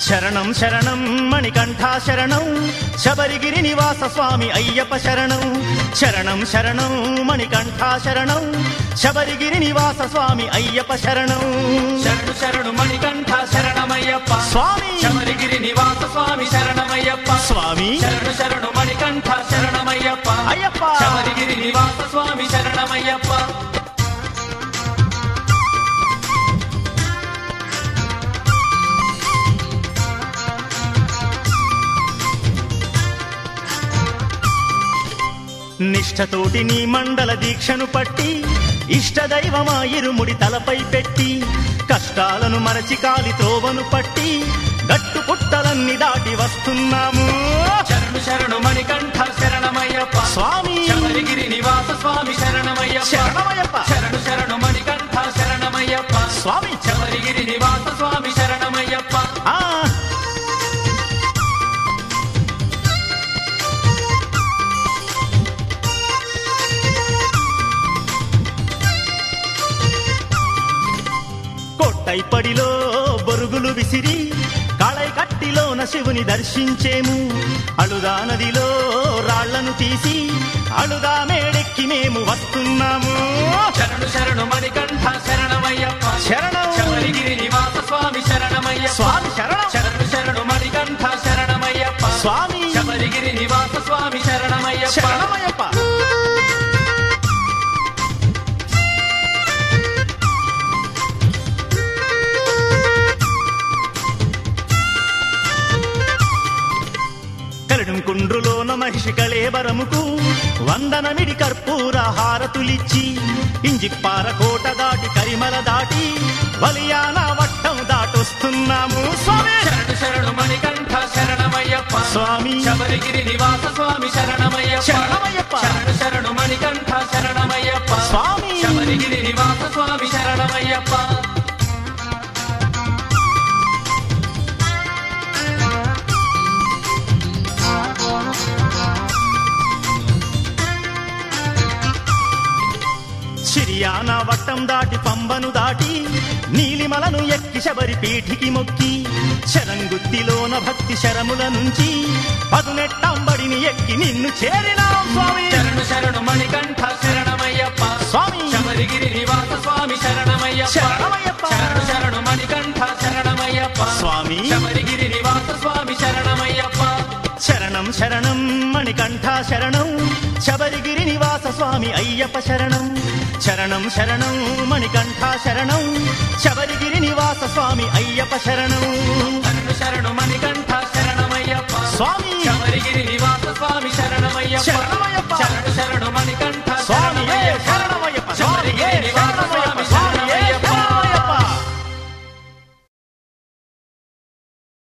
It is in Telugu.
శరణం శరణం మణికంఠ శరణం శబరిగిరి నివాస స్వామి అయ్యప్ప శరణం శరణం శరణం మణికంఠ శరణం శబరిగిరి నివాస స్వామి అయ్యప్ప శరణం శరణు శరణు మణికంఠ శరణమయ్యప్ప స్వామి శబరిగిరి నివాస స్వామి శరణమయ్యప్ప స్వామి శరణు శరణు మణికంఠ శరణమయ్యప్ప అయ్యప్ప శబరిగిరి నివాస స్వామి శరణమయ్యప్ప నిష్ఠతోటి నీ మండల దీక్షను పట్టి ఇష్టదైవమా ఇరుముడి తలపై పెట్టి కష్టాలను మరచి కాలి త్రోవను పట్టి గట్టు పుట్టలన్నీ దాటి వస్తున్నాము శరణు శరణు మణికంఠ శరణమయ్యప్ప స్వామి శబరిగిరి నివాస స్వామి శరణమయ్యప్ప శరణమయ్యప్ప శరణు శరణు మణికంఠ శరణమయ్యప్ప స్వామి శబరిగిరి నివాస స్వామి శరణమయ్యప్ప ఆ కొట్టైపడిలో బొరుగులు విసిరి కాళై కట్టిలోన శివుని దర్శించేము అలుదా నదిలో రాళ్లను తీసి అలుదా మేడెక్కి మేము వస్తున్నాము శరణు శరణు మణికంఠ శరణమయ్యప్ప శరణం శబరిగిరి నివాస స్వామి శరణమయ్యప్ప స్వామి శరణం శరణు శరణు మణికంఠ శరణమయ్యప్ప స్వామి శబరిగిరి నివాస స్వామి శరణమయ్యప్ప శరణమయ్యప్ప కలడం కుండ్రులోన మహిషి కళేబరముకు వందనమిడి కర్పూర హారతులిచ్చి ఇంజిప్పార కోట దాటి కరిమల దాటి వలియాన వట్టం దాటొస్తున్నాము స్వామి శరణు శరణు మణికంఠ శరణమయ్యప్ప స్వామి శబరిగిరి నివాస స్వామి శరణమయ్యప్ప శరణమయ్యప్ప. శరణు శరణు మణికంఠ శరణమయ్యప్ప స్వామి శబరిగిరి నివాస స్వామి శరణమయ్యప్ప సిరియానా వట్టం దాటి పంబను దాటి నీలిమలను ఎక్కి శబరి పీఠికి మొక్కి శరంగుత్తిలోన భక్తి శరముల నుంచి పదునెట్టంబడిని ఎక్కి నిన్ను చేరినాం స్వామి శరణు శరణు మణికంఠ శరణమయ్యప్ప స్వామి శబరిగిరి నివాస స్వామి శరణమయ్యప్ప శరణమయ్యప్ప. శరణు శరణు మణికంఠ శరణమయ్యప్ప స్వామి శబరిగిరి నివాస స్వామి శరణమయ్యప్ప శరణం శరణం మణికంఠ శరణం శబరిగిరి నివాస స్వామి అయ్యప్ప శరణం శరణం శరణం మణికంఠ శరణం శబరిగిరి నివాస స్వామి అయ్యప్ప శరణం శరణు శరణు మణికంఠ శరణమయ్యప్ప స్వామి